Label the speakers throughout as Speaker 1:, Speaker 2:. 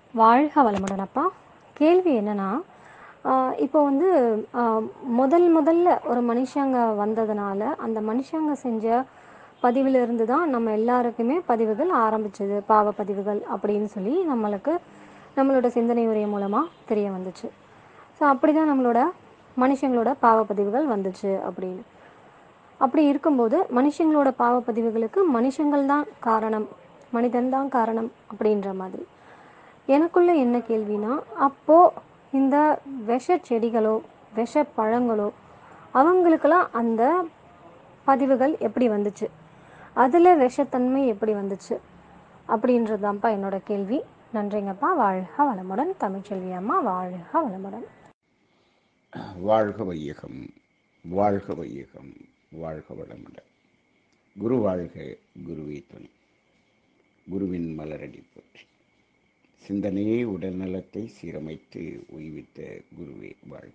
Speaker 1: வாழ்க வளமுடன் அப்பா கேள்வி என்னன்னா ஆஹ் இப்போ வந்து ஆஹ் முதல் முதல்ல ஒரு மனுஷங்க வந்ததுனால அந்த மனுஷங்க செஞ்ச பதிவுல இருந்து தான் நம்ம எல்லாருக்குமே பதிவுகள் ஆரம்பிச்சது பாவ பதிவுகள் அப்படின்னு சொல்லி நம்மளுக்கு நம்மளோட சிந்தனை உரை மூலமா தெரிய வந்துச்சு ஸோ அப்படிதான் நம்மளோட மனுஷங்களோட பாவ பதிவுகள் வந்துச்சு அப்படின்னு அப்படி இருக்கும்போது மனுஷங்களோட பாவ பதிவுகளுக்கு மனுஷங்கள் தான் காரணம் மனிதன் தான் காரணம் அப்படின்ற மாதிரி எனக்குள்ள என்ன கேள்வினா அப்போ இந்த விஷ செடிகளோ விஷ பழங்களோ அவங்களுக்கெல்லாம் அந்த பதிவுகள் எப்படி வந்துச்சு அதில் விஷத்தன்மை எப்படி வந்துச்சு அப்படின்றது தான்ப்பா என்னோட கேள்வி நன்றிங்கப்பா வாழ்க வளமுடன் தமிழ்ச்செல்வி அம்மா வாழ்க வளமுடன்
Speaker 2: வாழ்க வையகம் வாழ்க வையகம் வாழ்க வளமுடன் குரு வாழ்க குருவே துணை குருவின் மலரடி போற்றி சிந்தனையே உடல்நலத்தை சீரமைத்து உய்வித்த குருவே வாழ்க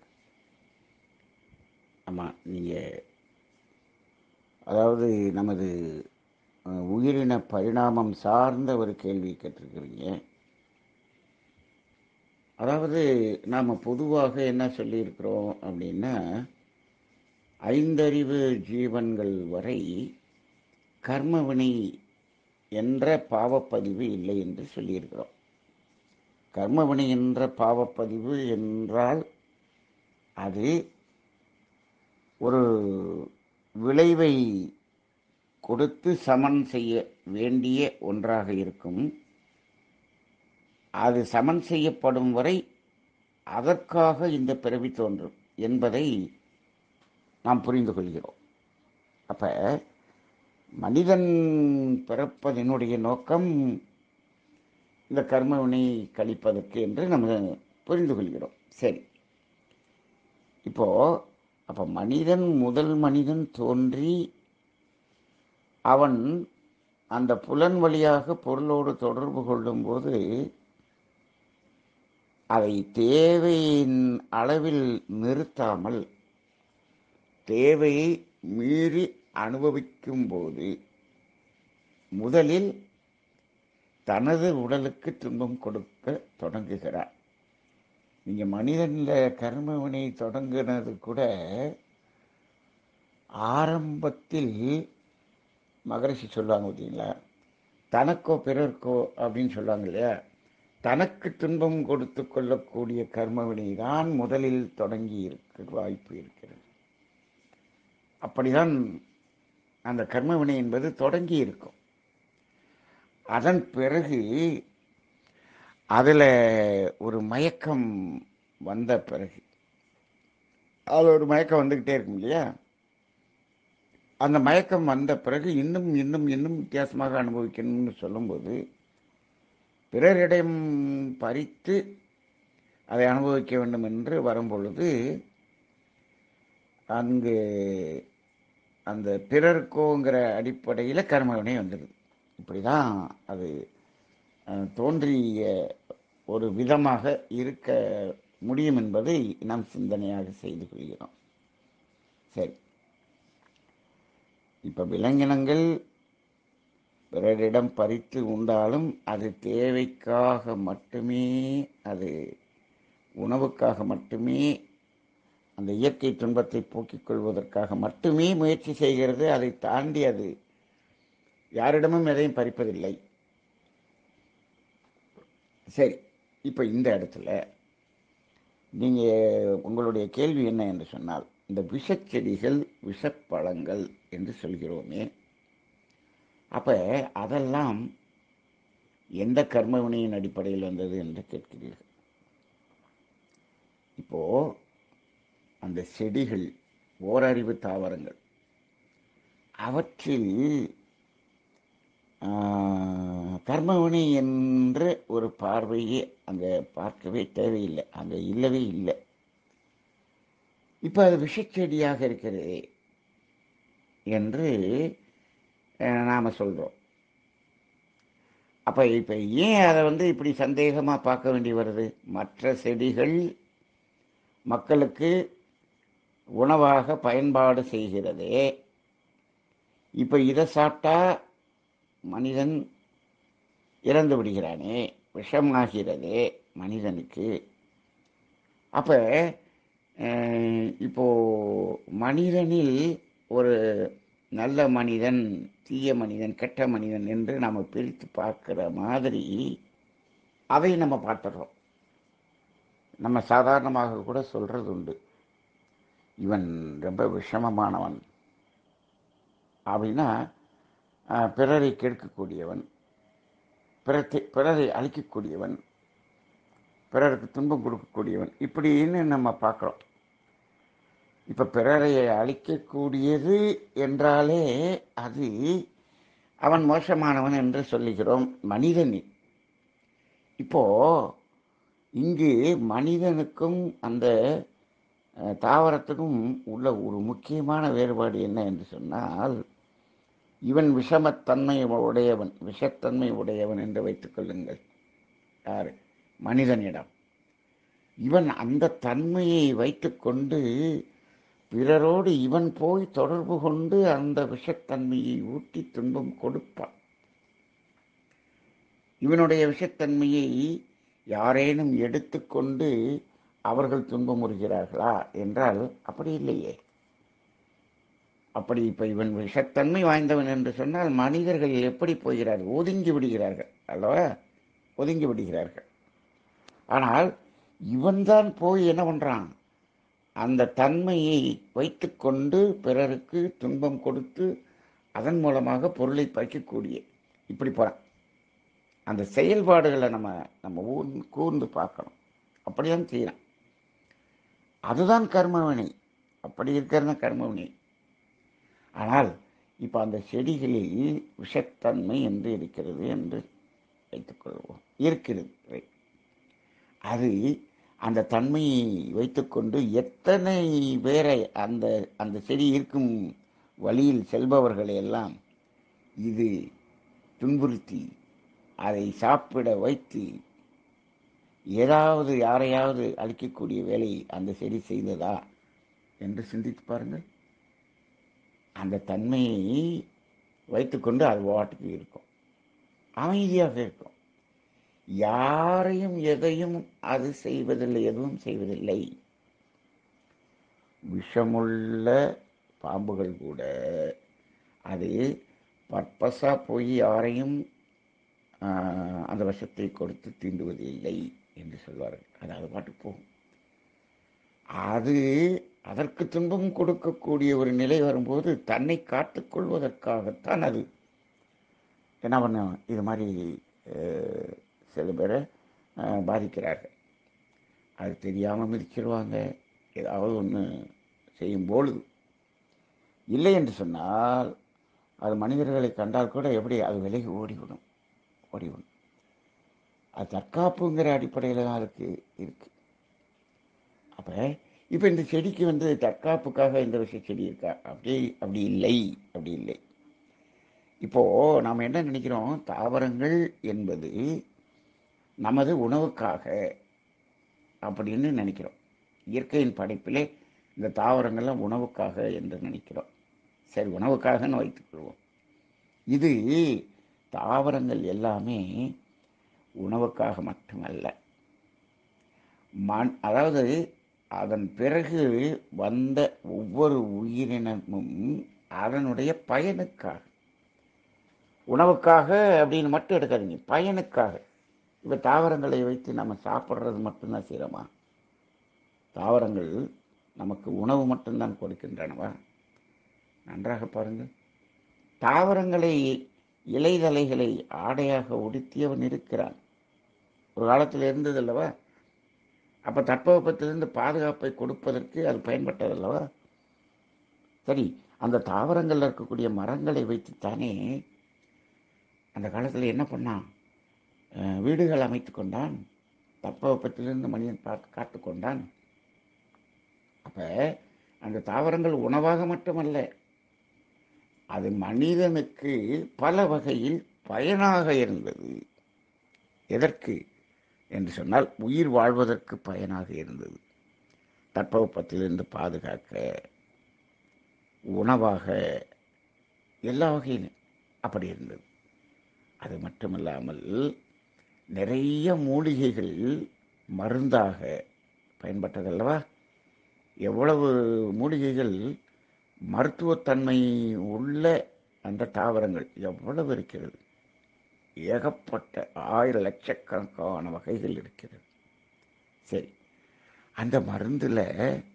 Speaker 2: ஆமாம் நீங்கள் அதாவது நமது அஹ், உயிரின பரிணாமம் சார்ந்த ஒரு கேள்வி கேட்டிருக்கிறீங்க அதாவது நாம் பொதுவாக என்ன சொல்லியிருக்கிறோம் அப்படின்னா ஐந்தறிவு ஜீவன்கள் வரை கர்மவினை என்ற பாவப்பதிவு இல்லை என்று சொல்லியிருக்கிறோம் கர்மவினை என்ற பாவப்பதிவு என்றால் அது ஒரு விளைவை கொடுத்து சமன் செய்ய வேண்டிய ஒன்றாக இருக்கும் அது சமன் செய்யப்படும் வரை அதற்காக இந்த பிறவி தோன்றும் என்பதை நாம் புரிந்து கொள்கிறோம் அப்ப மனிதன் பிறப்பதனுடைய நோக்கம் இந்த கர்மவினை கழிப்பதற்கு என்று நம்ம புரிந்து கொள்கிறோம் சரி இப்போ அப்ப மனிதன் முதல் மனிதன் தோன்றி அவன் அந்த புலன் வழியாக பொருளோடு தொடர்பு கொள்ளும்போது அதை தேவையின் அளவில் நிறுத்தாமல் தேவையை மீறி அனுபவிக்கும் போது முதலில் தனது உடலுக்கு துன்பம் கொடுக்க தொடங்குகிறார் நீங்க மனிதன்ல கர்மவினை தொடங்கினது கூட ஆரம்பத்தில் மகரிஷி சொல்லுவாங்க பார்த்தீங்களா தனக்கோ பிறர்க்கோ அப்படின்னு சொல்லுவாங்க இல்லையா தனக்கு துன்பம் கொடுத்து கொள்ளக்கூடிய கர்மவினை தான் முதலில் தொடங்கி இருக்க வாய்ப்பு இருக்கிறது அப்படிதான் அந்த கர்மவினை என்பது தொடங்கி இருக்கும் அதன் பிறகு அதில் ஒரு மயக்கம் வந்த பிறகு அது ஒரு மயக்கம் வந்துக்கிட்டே இருக்கும் இல்லையா அந்த மயக்கம் வந்த பிறகு இன்னும் இன்னும் இன்னும் வித்தியாசமாக அனுபவிக்கணும்னு சொல்லும்போது பிறரிடம் பறித்து அதை அனுபவிக்க வேண்டும் என்று வரும்பொழுது அங்கு அந்த பிறர்க்கோங்கிற அடிப்படையில் கர்மவினை வந்துடுது இப்படி தான் அது அஹ், தோன்றிய ஒரு விதமாக இருக்க முடியும் என்பதை நாம் சிந்தனையாக செய்து கொள்கிறோம் சரி இப்போ விலங்கினங்கள் பிறரிடம் பறித்து உண்டாலும் அது தேவைக்காக மட்டுமே அது உணவுக்காக மட்டுமே அந்த இயற்கை துன்பத்தை போக்கிக் கொள்வதற்காக மட்டுமே முயற்சி செய்கிறது அதை தாண்டி அது யாரிடமும் எதையும் பறிப்பதில்லை சரி இப்போ இந்த இடத்துல நீங்கள் உங்களுடைய கேள்வி என்ன என்று சொன்னால் இந்த விஷச்செடிகள் விஷப்பழங்கள் என்று சொல்கிறோமே அப்போ அதெல்லாம் எந்த கர்மவினையின் அடிப்படையில் வந்தது என்று கேட்கிறீர்கள் இப்போ அந்த செடிகள் ஓரறிவு தாவரங்கள் அவற்றில் ஆஹ், கர்மவினை என்ற ஒரு பார்வையே அங்கே பார்க்கவே தேவையில்லை அங்கே இல்லவே இல்லை இப்போ அது விஷச்செடியாக இருக்கிறது என்று நாம் சொல்கிறோம் அப்போ இப்போ ஏன் அதை வந்து இப்படி சந்தேகமாக பார்க்க வேண்டி வருது மற்ற செடிகள் மக்களுக்கு உணவாக பயன்பாடு செய்கிறதே இப்போ இதை சாப்பிட்டா மனிதன் இறந்து விடுகிறானே விஷமாகிறதே மனிதனுக்கு அப்போ இப்போ மனிதனில் ஒரு நல்ல மனிதன் தீய மனிதன் கெட்ட மனிதன் என்று நாம் பிரித்து பார்க்குற மாதிரி அதை நம்ம பார்த்துடுறோம் நம்ம சாதாரணமாக கூட சொல்கிறது உண்டு இவன் ரொம்ப விஷமமானவன் அப்படின்னா ஆஹ், பிறரை கெடுக்கக்கூடியவன் பிறத்தை பிறரை அழிக்கக்கூடியவன் பிறருக்கு துன்பம் கொடுக்கக்கூடியவன் இப்படின்னு நம்ம பார்க்குறோம் இப்போ பிறரை அழிக்கக்கூடியது என்றாலே அது அவன் மோசமானவன் என்று சொல்லுகிறோம் மனிதனில் இப்போ இங்கு மனிதனுக்கும் அந்த அஹ், தாவரத்துக்கும் உள்ள ஒரு முக்கியமான வேறுபாடு என்ன என்று சொன்னால் இவன் விஷமத்தன்மை உடையவன் விஷத்தன்மை உடையவன் என்று வைத்துக் கொள்ளுங்கள் யார் மனிதனிடம் இவன் அந்த தன்மையை வைத்துக்கொண்டு பிறரோடு இவன் போய் தொடர்பு கொண்டு அந்த விஷத்தன்மையை ஊட்டி துன்பம் கொடுப்பான் இவனுடைய விஷத்தன்மையை யாரேனும் எடுத்துக்கொண்டு அவர்கள் துன்பமுறுகிறார்களா என்றால் அப்படி இல்லையே அப்படி இப்போ இவன் விஷத்தன்மை வாய்ந்தவன் என்று சொன்னால் மனிதர்கள் எப்படி போகிறார்கள் ஒதுங்கி விடுகிறார்கள் அல்லவா ஒதுங்கி விடுகிறார்கள் ஆனால் இவன்தான் போய் என்ன பண்ணுறான் அந்த தன்மையை வைத்துக்கொண்டு பிறருக்கு துன்பம் கொடுத்து அதன் மூலமாக பொருளை பறிக்கக்கூடிய இப்படி போகிறான் அந்த செயல்பாடுகளை நம்ம நம்ம ஊர் கூர்ந்து பார்க்கணும் அப்படிதான் செய்யலாம் அதுதான் கர்மவினை அப்படி இருக்கிறது தான் கர்மவினை ஆனால் இப்போ அந்த செடிகளில் விஷத்தன்மை என்று இருக்கிறது என்று வைத்துக்கொள்வோம் இருக்கிறது right. அது அந்த தன்மையை வைத்துக்கொண்டு எத்தனை பேரை அந்த அந்த செடி இருக்கும் வழியில் செல்பவர்களை எல்லாம் இது துன்புறுத்தி அதை சாப்பிட வைத்து ஏதாவது யாரையாவது அழிக்கக்கூடிய வேலை அந்த செடி செய்ததா என்று சிந்தித்து பாருங்கள் அந்த தன்மையை வைத்துக்கொண்டு அது வாட்டுக்கு இருக்கும் அமைதியாக இருக்கும் யாரையும் எதையும் அது செய்வதில்லை எதுவும் செய்வதில்லை விஷமுள்ள பாம்புகள் கூட அது பர்பஸாக போய் யாரையும் ஆஹ், அந்த விஷத்தை கொடுத்து தீண்டுவது இல்லை என்று சொல்வார்கள் அது அது பாட்டுக்கு போகும் அது அதற்கு துன்பம் கொடுக்கக்கூடிய ஒரு நிலை வரும்போது தன்னை காத்துக்கொள்வதற்காகத்தான் அது என்ன பண்ணும் இது மாதிரி அஹ், சில பேரை அஹ், பாதிக்கிறார்கள் அது தெரியாமல் மிதிச்சிருவாங்க ஏதாவது ஒன்று செய்யும் பொழுது இல்லை என்று சொன்னால் அது மனிதர்களை கண்டால் கூட எப்படி அது விலகி ஓடிவிடும் ஓடிவிடும் அது தற்காப்புங்கிற அடிப்படையில் தான் அதுக்கு இருக்கு அப்போ இப்போ இந்த செடிக்கு வந்து தற்காப்புக்காக இந்த விஷய செடி இருக்கா அப்படி அப்படி இல்லை அப்படி இல்லை இப்போது நாம் என்ன நினைக்கிறோம் தாவரங்கள் என்பது நமது உணவுக்காக அப்படின்னு நினைக்கிறோம் இயற்கையின் படைப்பிலே இந்த தாவரங்கள்லாம் உணவுக்காக என்று நினைக்கிறோம் சரி உணவுக்காகன்னு வைத்துக்கொள்வோம் இது தாவரங்கள் எல்லாமே உணவுக்காக மட்டுமல்ல மண் அதாவது அதன் பிறகு வந்த ஒவ்வொரு உயிரினமும் அதனுடைய பயனுக்காக உணவுக்காக அப்படின்னு மட்டும் எடுக்காதீங்க பயனுக்காக இப்போ தாவரங்களை வைத்து நம்ம சாப்பிட்றது மட்டும்தான் செய்கிறோமா தாவரங்கள் நமக்கு உணவு மட்டும்தான் கொடுக்கின்றனவா நன்றாக பாருங்கள் தாவரங்களை இலைதலைகளை ஆடையாக உடுத்தியவன் இருக்கிறான் ஒரு காலத்தில் இருந்தது அல்லவா அப்போ தட்பவெப்பத்திலிருந்து பாதுகாப்பை கொடுப்பதற்கு அது பயன்பட்டதல்லவா சரி அந்த தாவரங்களில் இருக்கக்கூடிய மரங்களை வைத்துத்தானே அந்த காலத்தில் என்ன பண்ணான் அஹ், வீடுகள் அமைத்து கொண்டான் தட்பவெப்பத்திலிருந்து மனிதன் பார்த்து காத்து கொண்டான் அப்போ அந்த தாவரங்கள் உணவாக மட்டுமல்ல அது மனிதனுக்கு பல வகையில் பயனாக இருந்தது எதற்கு என்று சொன்னால் உயிர் வாழ்வதற்கு பயனாக இருந்தது தட்பவெப்பத்திலிருந்து பாதுகாக்க உணவாக எல்லா வகையிலும் அப்படி இருந்தது அது மட்டுமல்லாமல் நிறைய மூலிகைகள் மருந்தாக பயன்பட்டதல்லவா எவ்வளவு மூலிகைகள் மருத்துவத்தன்மை உள்ள அந்த தாவரங்கள் எவ்வளவு இருக்கிறது ஏகப்பட்ட ஆயிரம் லட்சக்கணக்கான வகைகள் இருக்கிறது சரி அந்த மருந்தில்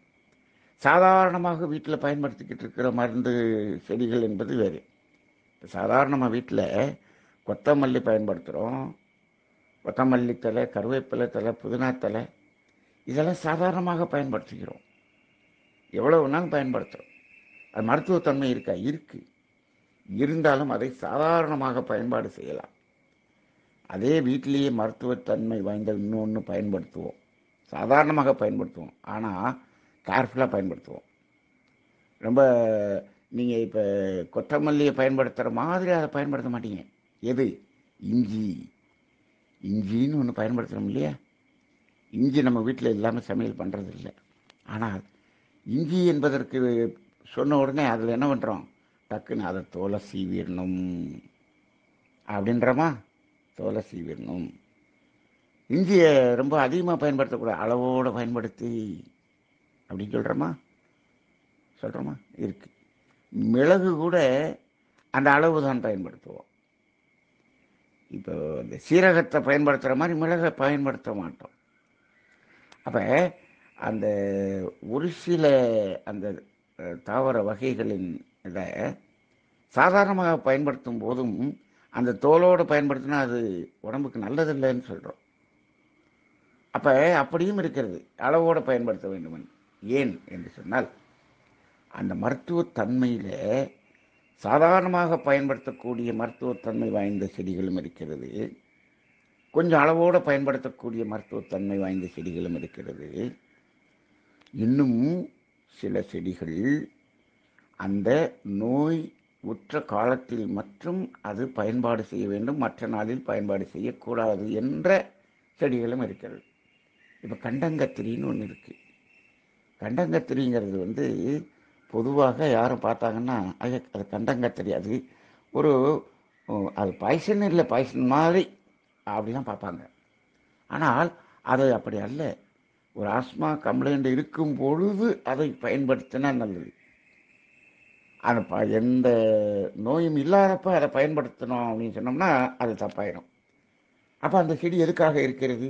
Speaker 2: சாதாரணமாக வீட்டில் பயன்படுத்திக்கிட்டு இருக்கிற மருந்து செடிகள் என்பது வேறு சாதாரணமாக வீட்டில் கொத்தமல்லி பயன்படுத்துகிறோம் கொத்தமல்லி தலை கருவேப்பிலை தலை புதினா தலை இதெல்லாம் சாதாரணமாக பயன்படுத்திக்கிறோம் எவ்வளோ வேணாலும் பயன்படுத்துகிறோம் அது மருத்துவத்தன்மை இருக்கா இருக்குது இருந்தாலும் அதை சாதாரணமாக பயன்பாடு செய்யலாம் அதே வீட்டிலேயே மருத்துவத்தன்மை வாய்ந்த இன்னொன்று பயன்படுத்துவோம் சாதாரணமாக பயன்படுத்துவோம் ஆனால் கேர்ஃபுல்லாக பயன்படுத்துவோம் ரொம்ப நீங்கள் இப்போ கொத்தமல்லியை பயன்படுத்துகிற மாதிரி அதை பயன்படுத்த மாட்டீங்க எது இஞ்சி இஞ்சின்னு ஒன்று பயன்படுத்துகிறோம் இல்லையா இஞ்சி நம்ம வீட்டில் இல்லாமல் சமையல் பண்ணுறது இல்லை ஆனால் இஞ்சி என்பதற்கு சொன்ன உடனே அதில் என்ன பண்ணுறோம் டக்குன்னு அதை தோலை சீவிடணும் அப்படின்றமா தோலை சீவிடணும் இஞ்சியை ரொம்ப அதிகமாக பயன்படுத்தக்கூடாது அளவோடு பயன்படுத்தி அப்படின்னு சொல்கிறோமா சொல்கிறோமா இருக்கு மிளகு கூட அந்த அளவு தான் பயன்படுத்துவோம் இப்போ இந்த சீரகத்தை பயன்படுத்துகிற மாதிரி மிளகை பயன்படுத்த மாட்டோம் அப்போ அந்த ஒரு சில அந்த அஹ், தாவர வகைகளின் இதை சாதாரணமாக பயன்படுத்தும் போதும் அந்த தோலோடு பயன்படுத்தினா அது உடம்புக்கு நல்லதில்லைன்னு சொல்கிறோம் அப்போ அப்படியும் இருக்கிறது அளவோடு பயன்படுத்த வேண்டும் ஏன் என்று சொன்னால் அந்த மருத்துவத்தன்மையில் சாதாரணமாக பயன்படுத்தக்கூடிய மருத்துவத்தன்மை வாய்ந்த செடிகளும் இருக்கிறது கொஞ்சம் அளவோடு பயன்படுத்தக்கூடிய மருத்துவத்தன்மை வாய்ந்த செடிகளும் இருக்கிறது இன்னும் சில செடிகள் அந்த நோய் உற்ற காலத்தில் மற்றும் அது பயன்பாடு செய்ய வேண்டும் மற்ற நாளில் பயன்பாடு செய்யக்கூடாது என்ற செடிகளும் இருக்கிறது இப்போ கண்டங்கத்திரின்னு ஒன்று இருக்குது கண்டங்கத்திரிங்கிறது வந்து பொதுவாக யாரும் பார்த்தாங்கன்னா அது அது கண்டங்கத்திரி அது ஒரு ஓ, அது பாய்சன் இல்லை பாய்சன் மாதிரி அப்படிலாம் பார்ப்பாங்க ஆனால் அது அப்படி அல்ல ஒரு ஆஸ்மா கம்ப்ளைண்ட் இருக்கும் பொழுது அதை பயன்படுத்தினா நல்லது அது ப எந்த நோயும் இல்லாதப்ப அதை பயன்படுத்தணும் அப்படின்னு சொன்னோம்னா அது தப்பாயிடும் அப்போ அந்த செடி எதுக்காக இருக்கிறது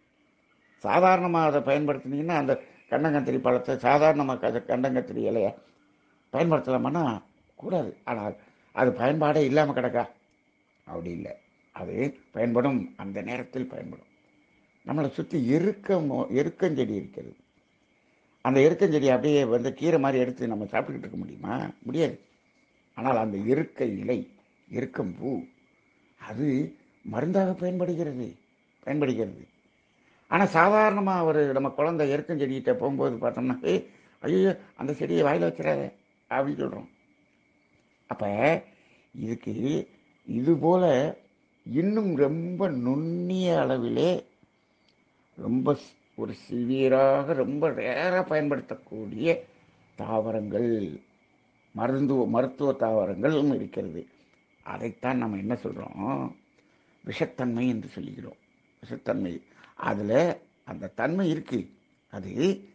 Speaker 2: சாதாரணமாக அதை பயன்படுத்தினீங்கன்னா அந்த கண்டங்கத்திரி பழத்தை சாதாரணமாக அதை கண்டங்கத்திரி இலையை பயன்படுத்தலாமான்னா கூடாது ஆனால் அது பயன்பாடே இல்லாமல் கிடக்கா அப்படி இல்லை அது பயன்படும் அந்த நேரத்தில் பயன்படும் நம்மளை சுற்றி எருக்கம் எருக்கஞ்செடி இருக்கிறது அந்த எருக்கஞ்செடி அப்படியே வந்து கீரை மாதிரி எடுத்து நம்ம சாப்பிட்டுக்கிட்டு இருக்க முடியுமா முடியாது ஆனால் அந்த எருக்க இலை எருக்கம் பூ அது மருந்தாக பயன்படுகிறது பயன்படுகிறது ஆனால் சாதாரணமாக ஒரு நம்ம குழந்தை எருக்கஞ்செடிகிட்ட போகும்போது பார்த்தோம்னா ஏய் ஐயோ அந்த செடியை வாயில் வச்சிடாத அப்படின்னு சொல்கிறோம் அப்போ இதுக்கு இது போல இன்னும் ரொம்ப நுண்ணிய அளவிலே ரொம்ப ஸ்- ஒரு சிவியராக ரொம்ப ரேராக பயன்படுத்தக்கூடிய தாவரங்கள் மருந்துவ மருத்துவ தாவரங்களும் இருக்கிறது அதைத்தான் நம்ம என்ன சொல்கிறோம் விஷத்தன்மை என்று சொல்லுகிறோம் விஷத்தன்மை அதில் அந்த தன்மை இருக்கு அது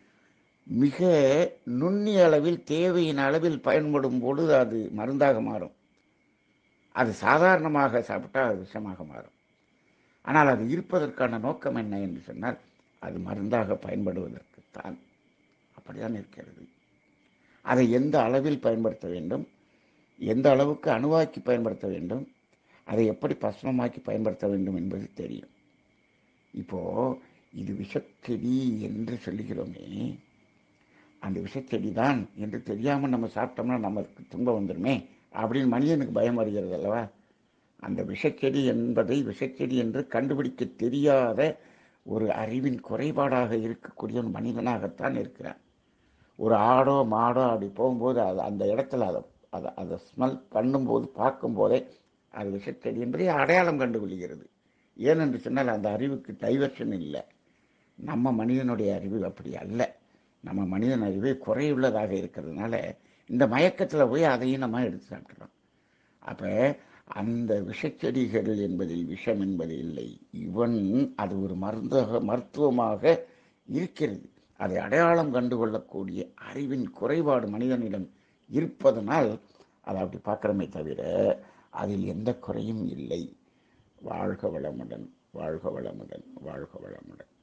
Speaker 2: மிக நுண்ணிய அளவில் தேவையின் அளவில் பயன்படும் பொழுது அது மருந்தாக மாறும் அது சாதாரணமாக சாப்பிட்டா அது விஷமாக மாறும் ஆனால் அது இருப்பதற்கான நோக்கம் என்ன என்று சொன்னால் அது மருந்தாக பயன்படுவதற்குத்தான் அப்படிதான் இருக்கிறது அதை எந்த அளவில் பயன்படுத்த வேண்டும் எந்த அளவுக்கு அணுவாக்கி பயன்படுத்த வேண்டும் அதை எப்படி பசுமமாக்கி பயன்படுத்த வேண்டும் என்பது தெரியும் இப்போ இது விஷச்செடி என்று சொல்லுகிறோமே அந்த விஷச்செடி தான் என்று தெரியாமல் நம்ம சாப்பிட்டோம்னா நமக்கு துன்பம் வந்துடுமே அப்படின்னு மனிதனுக்கு பயம் வருகிறது அல்லவா அந்த விஷச்செடி என்பதை விஷச்செடி என்று கண்டுபிடிக்க தெரியாத ஒரு அறிவின் குறைபாடாக இருக்கக்கூடிய ஒரு மனிதனாகத்தான் இருக்கிறான் ஒரு ஆடோ மாடோ அப்படி போகும்போது அது அந்த இடத்துல அதை அதை அதை ஸ்மெல் பண்ணும்போது பார்க்கும்போதே அது விஷச்செடி என்பதை அடையாளம் கண்டுகொள்கிறது ஏனென்று சொன்னால் அந்த அறிவுக்கு டைவர்ஷன் இல்லை நம்ம மனிதனுடைய அறிவு அப்படி அல்ல நம்ம மனிதன் அறிவு குறையுள்ளதாக இருக்கிறதுனால இந்த மயக்கத்தில் போய் அதையும் நம்ம எடுத்து சாப்பிட்றோம் அப்போ அந்த விஷச்செடிகள் என்பதில் விஷம் என்பது இல்லை இவன் அது ஒரு மருந்தாக மருத்துவமாக இருக்கிறது அதை அடையாளம் கண்டுகொள்ளக்கூடிய அறிவின் குறைபாடு மனிதனிடம் இருப்பதனால் அதை அப்படி பார்க்குறமே தவிர அதில் எந்த குறையும் இல்லை வாழ்க வளமுடன் வாழ்க வளமுடன் வாழ்க வளமுடன்